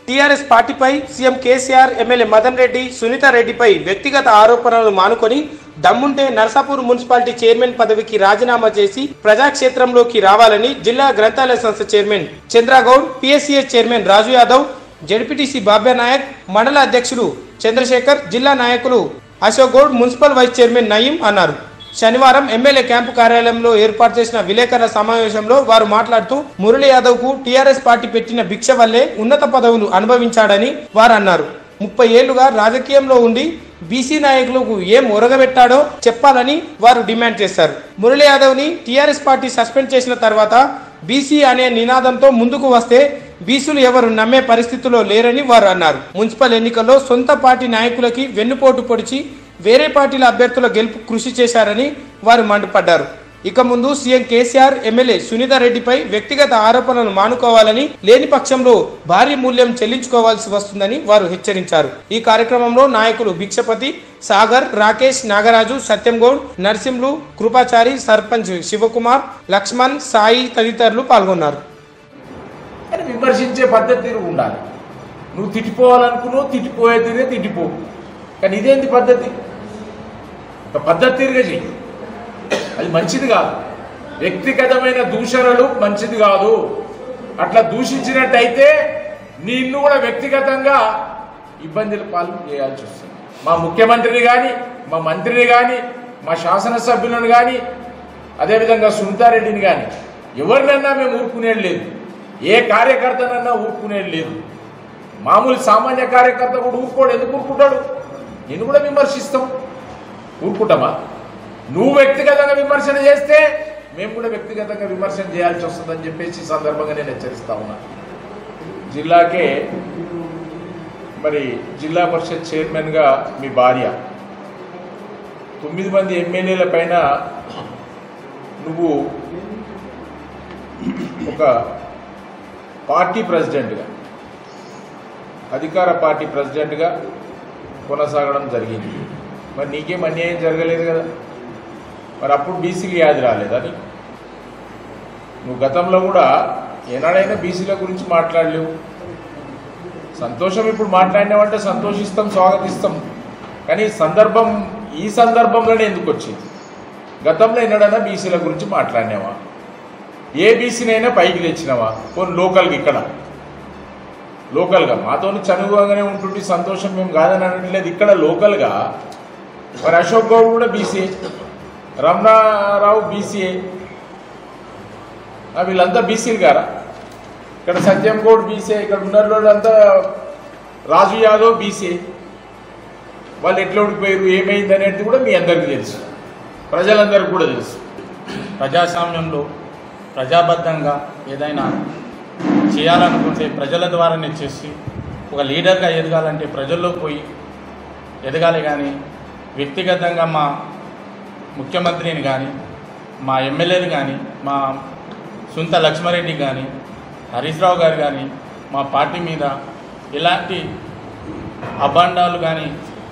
TRS పార్టీపై CM KCR MLA Madan Reddy Sunitha రెడ్డిపై వ్యక్తిగత ఆరోపణలు మానుకొని దమ్ముంటే నర్సాపూర్ మున్సిపాలిటీ చైర్మన్ పదవికి రాజీనామా చేసి ప్రజాక్షేత్రంలోకి రావాలని జిల్లా గ్రంథాలయ సంస్థ chairman Chandragoud PSCS chairman Raju Yadav ZPTC Babya Naik మండల అధ్యక్షులు చంద్రశేఖర్ జిల్లా నాయకులు Ashok Goud municipal vice chairman Nayeem అన్నారు శనివారం ఎమ్మెల్యే క్యాంపు కార్యాలయంలో ఏర్పాటు చేసిన విలేకరుల సమావేశంలో వారు మాట్లాడుతూ మురళీ యాదవ్ కు టీఆర్ఎస్ పార్టీ పెట్టిన భిక్ష వల్లే ఉన్నత పదవులు అనుభవించాడని వారు అన్నారు ముప్పై ఏళ్లుగా రాజకీయంలో ఉండి బీసీ నాయకులకు ఏం ఒరగబెట్టాడో చెప్పాలని వారు డిమాండ్ చేశారు మురళీ యాదవ్ ని టీఆర్ఎస్ పార్టీ సస్పెండ్ చేసిన తర్వాత బీసీ అనే నినాదంతో ముందుకు వస్తే బీసీలు ఎవరు నమ్మే పరిస్థితిలో లేరని వారు అన్నారు మున్సిపల్ ఎన్నికల్లో సొంత పార్టీ నాయకులకి వెన్నుపోటు పొడిచి వేరే పార్టీల అభ్యర్థుల గెలుపు కృషి చేశారని వారు మండిపడ్డారు ఇక ముందు సీఎం కేసీఆర్ ఎమ్మెల్యే సునీత రెడ్డిపై వ్యక్తిగత ఆరోపణలు మానుకోవాలని లేని పక్షంలో భారీ మూల్యం చెల్లించుకోవాల్సి వస్తుందని వారు హెచ్చరించారు ఈ కార్యక్రమంలో నాయకులు భిక్షపతి సాగర్ రాకేష్ నాగరాజు సత్యంగౌడ్ నర్సింలు కృపాచారి సర్పంచ్ శివకుమార్ లక్ష్మణ్ సాయి తదితరులు పాల్గొన్నారు అని విమర్శించే పద్ధతి తీరు ఉండాలి నువ్వు తిట్టిపోవాలనుకున్నావు తిట్టిపోయే తీరే తిట్టిపో కానీ ఇదేంటి పద్ధతి ఒక పద్ధతి తీరుగా చెయ్యి అది మంచిది కాదు వ్యక్తిగతమైన దూషణలు మంచిది కాదు అట్లా దూషించినట్టయితే నిన్ను కూడా వ్యక్తిగతంగా ఇబ్బందుల పాలు చేయాల్సి వస్తుంది మా ముఖ్యమంత్రిని కానీ మా మంత్రిని కానీ మా శాసనసభ్యులను కానీ అదేవిధంగా సునీతారెడ్డిని కానీ ఎవరినన్నా మేము ఊరుకునేది లేదు ఏ కార్యకర్తనన్నా ఊరుకునేది లేదు మామూలు సామాన్య కార్యకర్త కూడా ఊరుకోడు ఎందుకు ఊరుకుంటాడు నేను కూడా విమర్శిస్తాం ఊరుకుంటామా నువ్వు వ్యక్తిగతంగా విమర్శన చేస్తే మేము కూడా వ్యక్తిగతంగా విమర్శన చేయాల్సి వస్తుందని చెప్పేసి ఈ సందర్భంగా నేను హెచ్చరిస్తా ఉన్నా జిల్లాకే మరి జిల్లా పరిషత్ చైర్మన్గా మీ భార్య తొమ్మిది మంది ఎమ్మెల్యేల పైన నువ్వు ఒక పార్టీ ప్రెసిడెంట్గా అధికార పార్టీ ప్రెసిడెంట్గా కొనసాగడం జరిగింది మరి నీకేం అన్యాయం జరగలేదు కదా మరి అప్పుడు బీసీలు యాది రాలేదా నీకు నువ్వు గతంలో కూడా ఏనాడైనా బీసీల గురించి మాట్లాడలేవు సంతోషం ఇప్పుడు మాట్లాడినామంటే సంతోషిస్తాం స్వాగతిస్తాం కానీ సందర్భం ఈ సందర్భంలోనే ఎందుకు వచ్చింది గతంలో ఎన్నడైనా బీసీల గురించి మాట్లాడినావా ఏ బీసీనైనా పైకి తెచ్చినావా కొన్ని లోకల్గా ఇక్కడ లోకల్గా మాతో చనువుగానే ఉంటుంటే సంతోషం మేము కాదని అనట్లేదు ఇక్కడ లోకల్గా మరి అశోక్ గౌడ్ కూడా బీసీ రమణారావు బీసీఏ వీళ్ళంతా బీసీలు గారా ఇక్కడ సత్యం గౌడ్ బీసీ ఇక్కడ ఉన్న అంతా రాజు యాదవ్ బీసీ వాళ్ళు ఎట్లా ఓడిపోయారు ఏమైంది అనేది కూడా మీ అందరికీ తెలుసు ప్రజలందరికీ కూడా తెలుసు ప్రజాస్వామ్యంలో ప్రజాబద్ధంగా ఏదైనా చేయాలనుకుంటే ప్రజల ద్వారానే చేసి ఒక లీడర్గా ఎదగాలంటే ప్రజల్లో పోయి ఎదగాలి కానీ వ్యక్తిగతంగా మా ముఖ్యమంత్రిని కానీ మా ఎమ్మెల్యేలు కానీ మా సుంత లక్ష్మారెడ్డి కానీ హరీష్ రావు గారు కానీ మా పార్టీ మీద ఇలాంటి అభాండాలు కానీ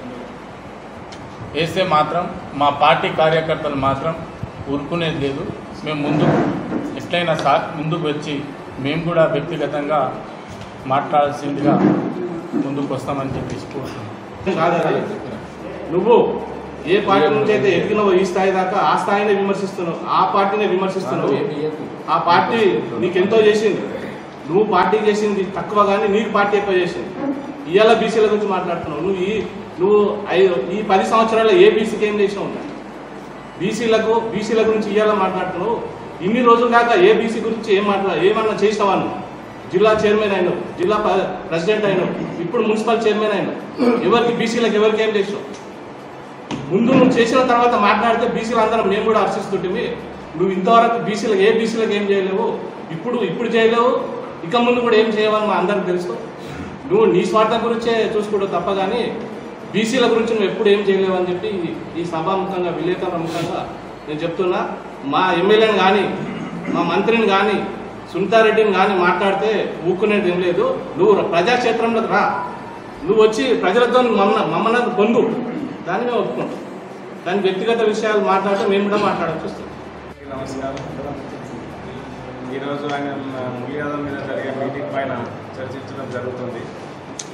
వేస్తే మాత్రం మా పార్టీ కార్యకర్తలు మాత్రం ఊరుకునేది లేదు మేము ముందు ఎట్లయినా సా ముందుకు వచ్చి మేము కూడా వ్యక్తిగతంగా మాట్లాడాల్సిందిగా ముందుకు వస్తామని చెప్పేసి కోరుతున్నాం కాదనాలి. నువ్వు ఏ పార్టీ నుంచి అయితే ఎదిగినవో ఈ స్థాయి దాకా ఆ స్థాయినే విమర్శిస్తున్నావు ఆ పార్టీనే విమర్శిస్తున్నావు ఆ పార్టీ నీకెంతో చేసింది నువ్వు పార్టీ చేసింది తక్కువ కానీ నీకు పార్టీ ఎక్కువ చేసింది ఇవాళ బీసీల గురించి మాట్లాడుతున్నావు నువ్వు ఈ నువ్వు ఐదు ఈ పది సంవత్సరాల్లో ఏ బీసీకి ఏం చేసినావు బీసీలకు బీసీల గురించి ఇవాళ మాట్లాడుతున్నావు ఇన్ని రోజుల దాకా ఏ బీసీ గురించి ఏం మాట్లా ఏమన్నా చేసినావా నువ్వు జిల్లా చైర్మన్ అయినావు జిల్లా ప్ర- ప్రెసిడెంట్ అయినావు ఇప్పుడు మున్సిపల్ చైర్మన్ అయినావు ఎవరికి బీసీలకు ఎవరికి ఏం చేసినావు ముందు నువ్వు చేసిన తర్వాత మాట్లాడితే బీసీలు అందరం మేము కూడా హర్షిస్తుంటే నువ్వు ఇంతవరకు బీసీలకు ఏ బీసీలకు ఏం చేయలేవు ఇప్పుడు ఇప్పుడు చేయలేవు ఇక ముందు కూడా ఏం చేయవని మా అందరికి తెలుసు నువ్వు నీ స్వార్థం గురించే చూసుకోవడం తప్ప కానీ బీసీల గురించి నువ్వు ఎప్పుడు ఏం చేయలేవు అని చెప్పి ఈ- ఈ సభాముఖంగా విలేకరుల ముఖంగా నేను చెప్తున్నా మా ఎమ్మెల్యేని కానీ మా మంత్రిని కానీ సునీతారెడ్డిని కానీ మాట్లాడితే ఊక్కునేది ఏం లేదు నువ్వు ప్రజాక్షేత్రంలోకి రా నువ్వు వచ్చి ప్రజలతో మమ్మల్ని మమ్మల్ని పొందు దాన్ని మేము ఒప్పుకుంటాం దాని వ్యక్తిగత విషయాలు మాట్లాడితే మేము కూడా మాట్లాడాల్సి వస్తుంది నమస్కారం ఈరోజు ఆయన ములియాదం మీద జరిగే మీటింగ్ పైన చర్చించడం జరుగుతుంది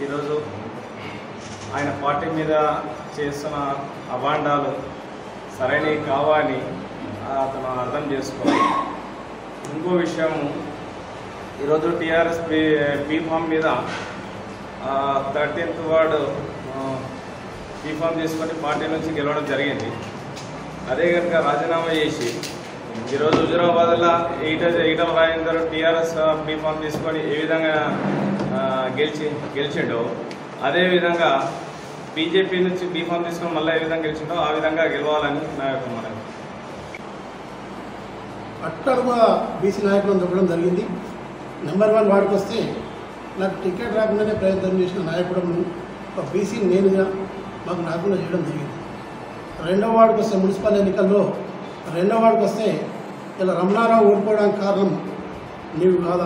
ఈరోజు ఆయన పార్టీ మీద చేస్తున్న అభాండాలు సరైనవి కావని అతను అర్థం చేసుకోవాలి ఇంకో విషయం ఈరోజు టీఆర్ఎస్ పీ పీ ఫామ్ మీద థర్టీన్త్ వార్డు పీ ఫామ్ తీసుకొని పార్టీ నుంచి గెలవడం జరిగింది అదే కనుక రాజీనామా చేసి ఈరోజు హుజురాబాద్లో ఈట Etela Rajender TRS B form తీసుకొని ఏ విధంగా ఆ, గెలిచి గెలిచిండో అదేవిధంగా బీజేపీ నుంచి బీ ఫామ్ తీసుకొని మళ్ళీ ఏ విధంగా గెలిచిండో ఆ విధంగా గెలవాలని నా యొక్క మనవి అట్టడుగా బీసీ నాయకులను చెప్పడం జరిగింది నెంబర్ వన్ వాడికి వస్తే నాకు టికెట్ రాకుండానే ప్రయత్నం చేసిన నాయకుడు ఒక బీసీ నేనుగా మాకు నాకుండా చేయడం జరిగింది రెండో వాడికి వస్తే మున్సిపల్ ఎన్నికల్లో రెండో వాడికి వస్తే ఇలా రమణారావు ఓడిపోవడానికి కారణం నీవు కాదా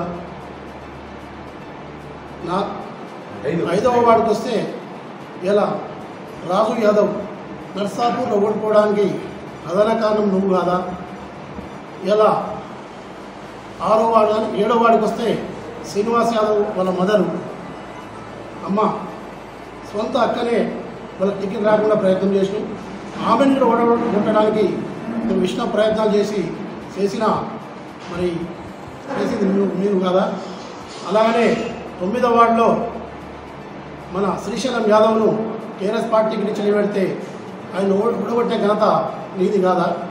నా ఐదవ వాడికి వస్తే ఇలా రాజు యాదవ్ నర్సాపూర్లో ఓడిపోవడానికి ప్రధాన కారణం నువ్వు కాదా ఇలా ఆరో వాడు కానీ ఏడో వాడికి వస్తే శ్రీనివాస్ యాదవ్ వాళ్ళ మదరు అమ్మ సొంత అక్కనే వాళ్ళ టికెట్ రాకుండా ప్రయత్నం చేసి ఆమెను కూడా ఓడగొట్టడానికి నువ్వు ఇచ్చిన ప్రయత్నాలు చేసి చేసిన మరి చేసింది మీరు మీరు కదా అలాగనే తొమ్మిదో వార్డులో మన శ్రీశైలం యాదవ్ను టీఆర్ఎస్ పార్టీకి నిలిచి పెడితే ఆయన ఓడ- ఓడగొట్టే ఘనత నీది కాదా